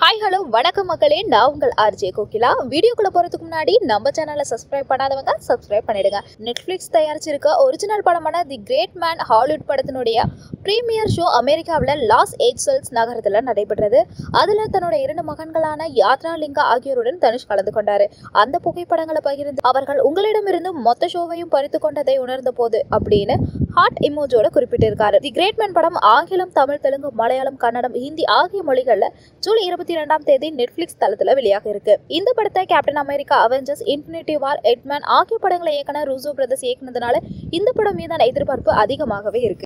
hi hello வணக்கம் மக்களே நான் உங்கள் ஆர்ஜே கோகிலா வீடியோக்குள்ள போறதுக்கு முன்னாடி நம்ம சேனலை சப்ஸ்கிரைப் பண்ணாதவங்க சப்ஸ்கிரைப் பண்ணிடுங்க நெட்ஃப்ளிக்ஸ் தயாரிச்சிருக்க ஒரிஜினல் படமான தி கிரேட் மேன் ஹாலிவுட் படத்தினுடைய ப்ரீமியர் ஷோ அமெரிக்காவில் லாஸ் ஏஞ்சல்ஸ் நகரத்தில் நடைபெற்றது அதில் தன்னோட இரண்டு மகன்களான யாத்ரா லிங்கா ஆகியோருடன் தனுஷ் கலந்து கொண்டாரு அந்த புகைப்படங்களை பகிர்ந்து அவர்கள் உங்களிடமிருந்து மொத்த ஷோவையும் பறித்து கொண்டதை உணர்ந்த போது அப்படின்னு ஹார்ட் இமோஜோட குறிப்பிட்டிருக்காரு தி கிரேட் மேன் படம் ஆங்கிலம் தமிழ் தெலுங்கு மலையாளம் கன்னடம் ஹிந்தி ஆகிய மொழிகளில் ஜூலை இருபத்தி ரெண்டாம் தேதி நெட்ஃபிளிக்ஸ் தளத்தில் வெளியாக இருக்கு இந்த படத்தை Captain America Avengers Infinity War எட்மேன் ஆகிய படங்களை இயக்குனர் ரூசோ பிரதர்ஸ் இயக்குனதுனால இந்த படம் மீதான எதிர்பார்ப்பு அதிகமாகவே இருக்கு